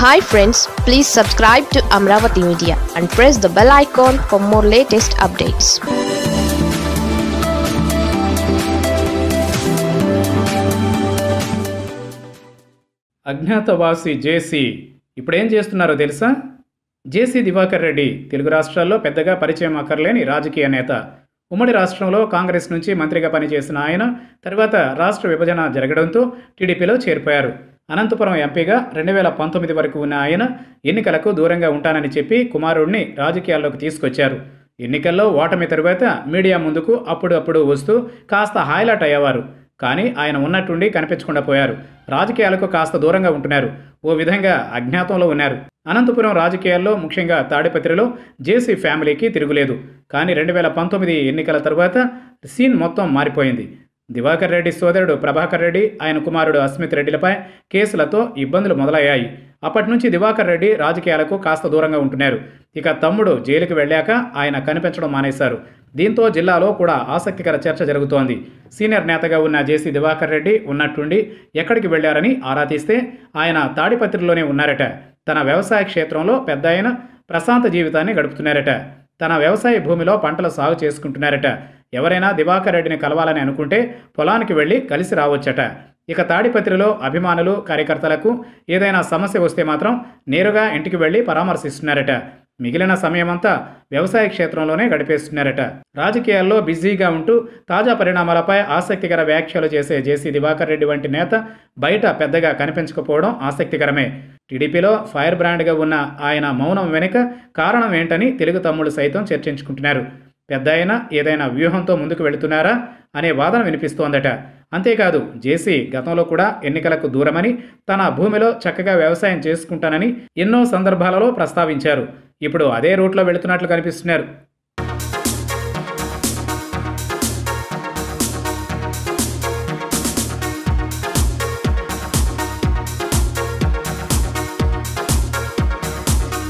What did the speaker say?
hi friends please subscribe to Amaravati media and press the bell icon for more latest updates అజ్ఞాతవాసి JC ఇప్పుడేం చేస్తున్నారో తెలుసా జేసీ దివాకర్ రెడ్డి తెలుగు రాష్ట్రాల్లో పెద్దగా పరిచయం అక్కర్లేని రాజకీయ నేత ఉమ్మడి రాష్ట్రంలో కాంగ్రెస్ నుంచి మంత్రిగా పనిచేసిన ఆయన తర్వాత రాష్ట్ర విభజన జరగడంతో టీడీపీలో చేరిపోయారు అనంతపురం ఎంపీగా రెండు వేల పంతొమ్మిది వరకు ఉన్న ఆయన ఎన్నికలకు దూరంగా ఉంటానని చెప్పి కుమారుడిని రాజకీయాల్లోకి తీసుకొచ్చారు ఎన్నికల్లో ఓటమి తరువాత మీడియా ముందుకు అప్పుడు అప్పుడు వస్తూ కాస్త హైలైట్ అయ్యేవారు కానీ ఆయన ఉన్నట్టుండి కనిపించకుండా పోయారు రాజకీయాలకు కాస్త దూరంగా ఉంటున్నారు ఓ విధంగా అజ్ఞాతంలో ఉన్నారు అనంతపురం రాజకీయాల్లో ముఖ్యంగా తాడిపత్రిలో జేసీ ఫ్యామిలీకి తిరుగులేదు కానీ రెండు వేల పంతొమ్మిది ఎన్నికల తర్వాత సీన్ మొత్తం మారిపోయింది దివాకర్ రెడ్డి సోదరుడు ప్రభాకర్ రెడ్డి ఆయన కుమారుడు అస్మిత్ రెడ్డిలపై కేసులతో ఇబ్బందులు మొదలయ్యాయి అప్పటి నుంచి దివాకర్ రెడ్డి రాజకీయాలకు కాస్త దూరంగా ఉంటున్నారు ఇక తమ్ముడు జైలుకి వెళ్ళాక ఆయన కనిపించడం మానేశారు దీంతో జిల్లాలో కూడా ఆసక్తికర చర్చ జరుగుతోంది సీనియర్ నేతగా ఉన్న జేసీ దివాకర్ రెడ్డి ఉన్నట్టుండి ఎక్కడికి వెళ్లారని ఆరా తీస్తే ఆయన తాడిపత్రిలోనే ఉన్నారట తన వ్యవసాయ క్షేత్రంలో పెద్ద ఆయన ప్రశాంత జీవితాన్ని గడుపుతున్నారట తన వ్యవసాయ భూమిలో పంటలు సాగు చేసుకుంటున్నారట ఎవరైనా దివాకర్ రెడ్డిని కలవాలని అనుకుంటే పొలానికి వెళ్ళి కలిసి రావచ్చట ఇక తాడిపత్రిలో అభిమానులు కార్యకర్తలకు ఏదైనా సమస్య వస్తే మాత్రం నేరుగా ఇంటికి వెళ్ళి పరామర్శిస్తున్నారట మిగిలిన సమయమంతా వ్యవసాయ క్షేత్రంలోనే గడిపేస్తున్నారట రాజకీయాల్లో బిజీగా ఉంటూ తాజా పరిణామాలపై ఆసక్తికర వ్యాఖ్యలు చేసే జేసీ దివాకర్ రెడ్డి వంటి నేత బయట పెద్దగా కనిపించకపోవడం ఆసక్తికరమే టీడీపీలో ఫైర్ బ్రాండ్గా ఉన్న ఆయన మౌనం వెనుక కారణం ఏంటని తెలుగు తమ్ముళ్ళు సైతం చర్చించుకుంటున్నారు పెద్ద అయినా ఏదైనా వ్యూహంతో ముందుకు వెళుతున్నారా అనే వాదన వినిపిస్తోందట అంతేకాదు జేసీ గతంలో కూడా ఎన్నికలకు దూరమని తన భూమిలో చక్కగా వ్యవసాయం చేసుకుంటానని ఎన్నో సందర్భాలలో ప్రస్తావించారు ఇప్పుడు అదే రూట్లో వెళుతున్నట్లు కనిపిస్తున్నారు